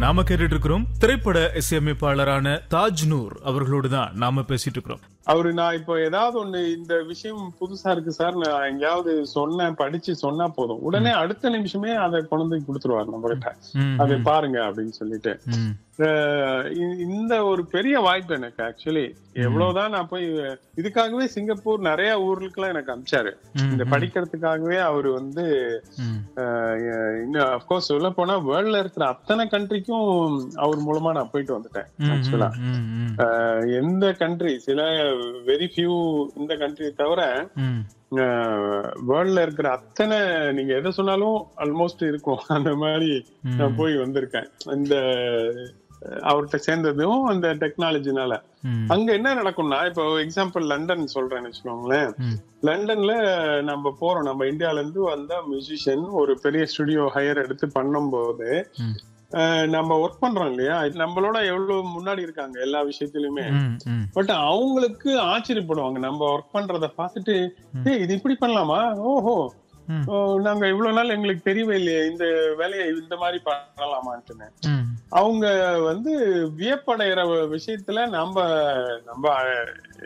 நாம கேட்டுட்டு இருக்கிறோம் திரைப்பட இசையமைப்பாளரான தாஜ் நூர் அவர்களோடு தான் நாம பேசிட்டு இருக்கிறோம் அவரு நான் இப்போ ஏதாவது ஒண்ணு இந்த விஷயம் புதுசா இருக்கு சார் நான் எங்கேயாவது சொன்னேன் படிச்சு சொன்னா போதும் உடனே அடுத்த நிமிஷமே அதை கொண்டு வந்து கொடுத்துருவாரு நம்ம கிட்ட ம், அதை பாருங்க அப்படின்னு சொல்லிட்டு ம், அஹ் இ- இந்த ஒரு பெரிய வாய்ப்பு எனக்கு ஆக்சுவலி எவ்வளவுதான் நான் போய் இதுக்காகவே சிங்கப்பூர் நிறைய ஊர்களுக்கெல்லாம் எனக்கு அமிச்சாரு ம், இந்த படிக்கிறதுக்காகவே அவரு வந்து ம், அஹ் இன்னும் அப்கோர்ஸ் சொல்ல போனா வேர்ல்ட்ல இருக்கிற அத்தனை கண்ட்ரிக்கும் அவர் மூலமா நான் போயிட்டு வந்துட்டேன் ம், ஆக்சுவலா ம், ம், அஹ் எந்த கண்ட்ரி சில வெரி ஃபியூ இந்த கண்ட்ரி தவிர ம், வேர்ல்ட்ல இருக்கிற அத்தனை நீங்க எதை சொன்னாலும் ஆல்மோஸ்ட் இருக்கும் அந்த மாதிரி ம். நான் போய் வந்திருக்கேன் இந்த அஹ், அவர்கிட்ட சேர்ந்ததும் அந்த டெக்னாலஜினால ம், அங்க என்ன நடக்கும்னா இப்போ எக்ஸாம்பிள் லண்டன் சொல்றேன்னு வச்சுக்கோங்களேன் ம், லண்டன்ல நம்ம போறோம் நம்ம இந்தியால இருந்து வந்த மியூசிஷியன் ஒரு பெரிய ஸ்டுடியோ ஹையர் எடுத்து பண்ணும்போது ம். அஹ், நம்ம ஒர்க் பண்றோம் இல்லையா நம்மளோட எவ்வளவு முன்னாடி இருக்காங்க எல்லா விஷயத்திலுமே ம், ம், பட் அவங்களுக்கு ஆச்சரியப்படுவாங்க நம்ம ஒர்க் பண்றத பார்த்துட்டு ஏய் இது இப்படி பண்ணலாமா ஓஹோ ம். ஓ, நாங்க இவ்வளவு நாள் எங்களுக்கு தெரியவே இல்லையே இந்த வேலையை இந்த மாதிரி பண்ணலாமான்ட்டுன்னு ம், அவங்க வந்து வியப்படைகிற விஷயத்துல நம்ம நம்ம